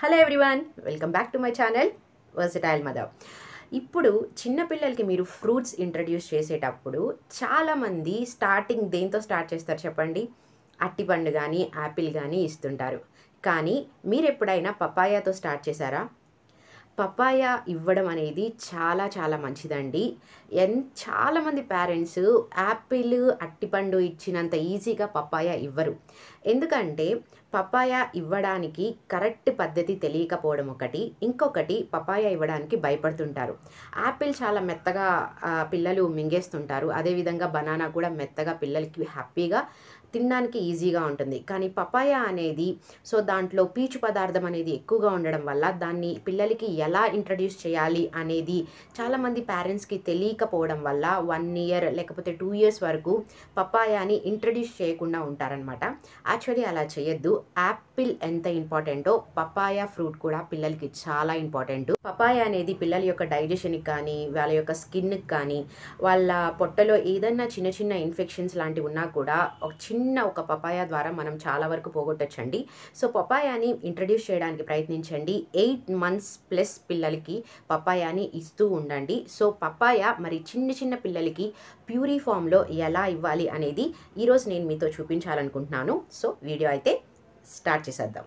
hello everyone welcome back to my channel versatile mother ఇప్పుడు చిన్నపిల్లలకి మీరు ఫ్రూట్స్ ఇంట్రడ్యూస్ చేసేటప్పుడు చాలామంది స్టార్టింగ్ దేంతో స్టార్ట్ చేస్తారు చెప్పండి అట్టిపండు కానీ యాపిల్ కానీ ఇస్తుంటారు కానీ మీరు ఎప్పుడైనా పపాయాతో స్టార్ట్ చేశారా పపాయ ఇవ్వడం అనేది చాలా చాలా మంచిదండి ఎన్ చాలామంది పేరెంట్స్ యాపిల్ అట్టిపండు ఇచ్చినంత ఈజీగా పపాయ ఇవ్వరు ఎందుకంటే పపాయ ఇవ్వడానికి కరెక్ట్ పద్ధతి తెలియకపోవడం ఒకటి ఇంకొకటి పపాయ ఇవ్వడానికి భయపడుతుంటారు యాపిల్ చాలా మెత్తగా ఆ, పిల్లలు మింగేస్తుంటారు అదేవిధంగా బనానా కూడా మెత్తగా పిల్లలకి హ్యాపీగా తినడానికి ఈజీగా ఉంటుంది కానీ పపాయ అనేది సో దాంట్లో పీచు పదార్థం అనేది ఎక్కువగా ఉండడం వల్ల దాన్ని పిల్లలకి ఎలా ఇంట్రడ్యూస్ చేయాలి అనేది చాలామంది పేరెంట్స్కి తెలియకపోవడం వల్ల వన్ ఇయర్ లేకపోతే టూ ఇయర్స్ వరకు పపాయాని ఇంట్రడ్యూస్ చేయకుండా ఉంటారనమాట యాక్చువల్లీ అలా చేయొద్దు యాపిల్ ఎంత ఇంపార్టెంటో పపాయ ఫ్రూట్ కూడా పిల్లలకి చాలా ఇంపార్టెంట్ పపాయ అనేది పిల్లల యొక్క డైజెషన్కి కానీ వాళ్ళ యొక్క స్కిన్కి కానీ వాళ్ళ పొట్టలో ఏదన్నా చిన్న చిన్న ఇన్ఫెక్షన్స్ లాంటివి ఉన్నా కూడా ఒక చిన్న ఒక పపాయ ద్వారా మనం చాలా వరకు పోగొట్టచ్చండి సో పపాయాని ఇంట్రడ్యూస్ చేయడానికి ప్రయత్నించండి ఎయిట్ మంత్స్ ప్లస్ పిల్లలకి పపాయాని ఇస్తూ ఉండండి సో పపాయ మరి చిన్న చిన్న పిల్లలకి ప్యూరీ ఫామ్లో ఎలా ఇవ్వాలి అనేది ఈరోజు నేను మీతో చూపించాలనుకుంటున్నాను సో వీడియో అయితే స్టార్ట్ చేసేద్దాం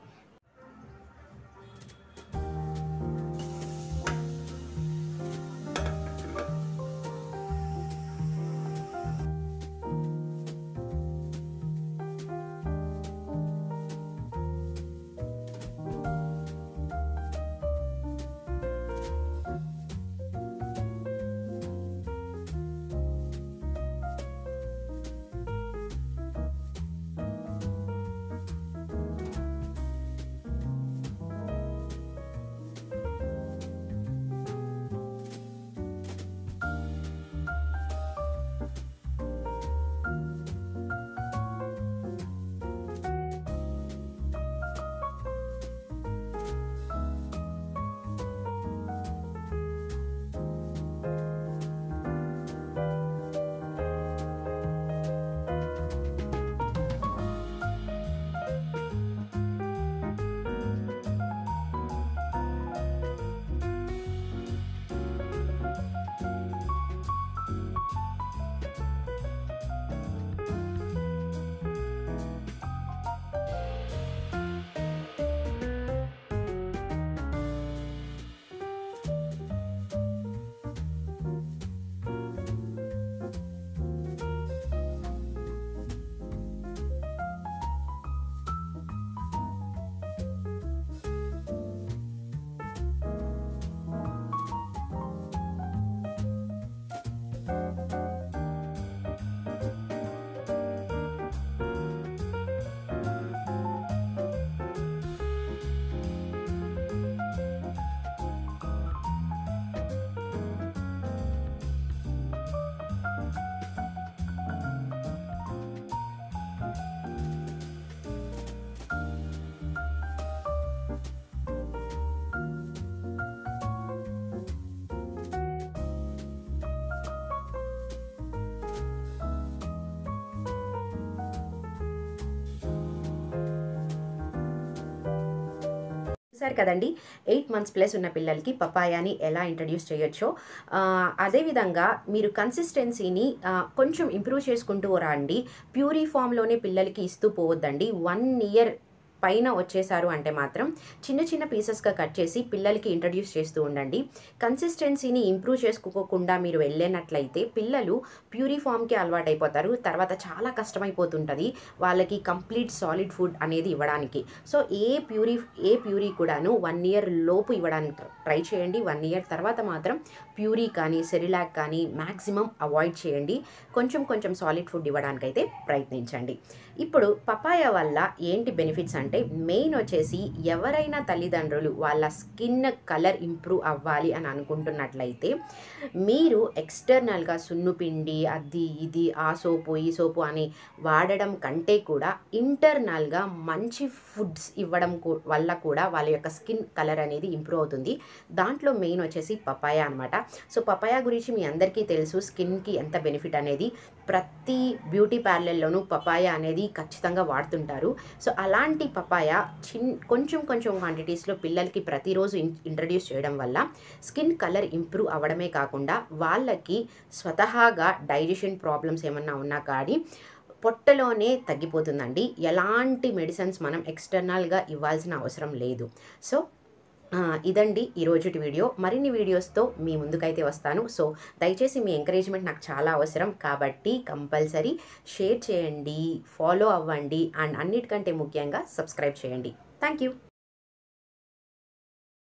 చూసారు కదండి ఎయిట్ మంత్స్ ప్లస్ ఉన్న పిల్లలకి పపాయాని ఎలా ఇంట్రడ్యూస్ చేయొచ్చో ఆ, అదేవిధంగా మీరు కన్సిస్టెన్సీని ఆ, కొంచెం ఇంప్రూవ్ చేసుకుంటూ రండి ప్యూరీ ఫామ్లోనే పిల్లలకి ఇస్తూ పోవద్దండి వన్ ఇయర్ పైన వచ్చేసారు అంటే మాత్రం చిన్న చిన్న పీసెస్గా కట్ చేసి పిల్లలకి ఇంట్రడ్యూస్ చేస్తూ ఉండండి కన్సిస్టెన్సీని ఇంప్రూవ్ చేసుకోకుండా మీరు వెళ్ళినట్లయితే పిల్లలు ప్యూరీ ఫామ్కి అలవాటు అయిపోతారు తర్వాత చాలా కష్టమైపోతుంటుంది వాళ్ళకి కంప్లీట్ సాలిడ్ ఫుడ్ అనేది ఇవ్వడానికి సో ఏ ప్యూరీ ఏ ప్యూరీ కూడాను వన్ ఇయర్ లోపు ఇవ్వడానికి ట్రై చేయండి వన్ ఇయర్ తర్వాత మాత్రం ప్యూరీ కానీ సెరిలాక్ కానీ మ్యాక్సిమం అవాయిడ్ చేయండి కొంచెం కొంచెం సాలిడ్ ఫుడ్ ఇవ్వడానికైతే ప్రయత్నించండి ఇప్పుడు పపాయ వల్ల ఏంటి బెనిఫిట్స్ అంటే మెయిన్ వచ్చేసి ఎవరైనా తల్లిదండ్రులు వాళ్ళ స్కిన్ కలర్ ఇంప్రూవ్ అవ్వాలి అని అనుకుంటున్నట్లయితే మీరు ఎక్స్టర్నల్గా సున్నుపిండి అది ఇది ఆ సోపు ఈ సోపు అని వాడడం కంటే కూడా ఇంటర్నల్గా మంచి ఫుడ్స్ ఇవ్వడం కూ- వల్ల కూడా వాళ్ళ యొక్క స్కిన్ కలర్ అనేది ఇంప్రూవ్ అవుతుంది దాంట్లో మెయిన్ వచ్చేసి పపాయ అనమాట సో పపాయ గురించి మీ అందరికీ తెలుసు స్కిన్కి ఎంత బెనిఫిట్ అనేది ప్రతి బ్యూటీ పార్లర్లోనూ పపాయ అనేది ఖచ్చితంగా వాడుతుంటారు సో అలాంటి పపాయ చిన్ కొంచెం కొంచెం క్వాంటిటీస్లో పిల్లలకి ప్రతిరోజు ఇన్ ఇంట్రడ్యూస్ చేయడం వల్ల స్కిన్ కలర్ ఇంప్రూవ్ అవ్వడమే కాకుండా వాళ్ళకి స్వతహాగా డైజెషన్ ప్రాబ్లమ్స్ ఏమన్నా ఉన్నా కానీ పొట్టలోనే తగ్గిపోతుందండి ఎలాంటి మెడిసిన్స్ మనం ఎక్స్టర్నల్గా ఇవ్వాల్సిన అవసరం లేదు సో ఆ, ఇదండి ఈరోజుటి వీడియో మరిన్ని వీడియోస్తో మీ ముందుకైతే వస్తాను సో దయచేసి మీ ఎంకరేజ్మెంట్ నాకు చాలా అవసరం కాబట్టి కంపల్సరీ షేర్ చేయండి ఫాలో అవ్వండి అండ్ అన్నిటికంటే ముఖ్యంగా సబ్స్క్రైబ్ చేయండి థ్యాంక్ యూ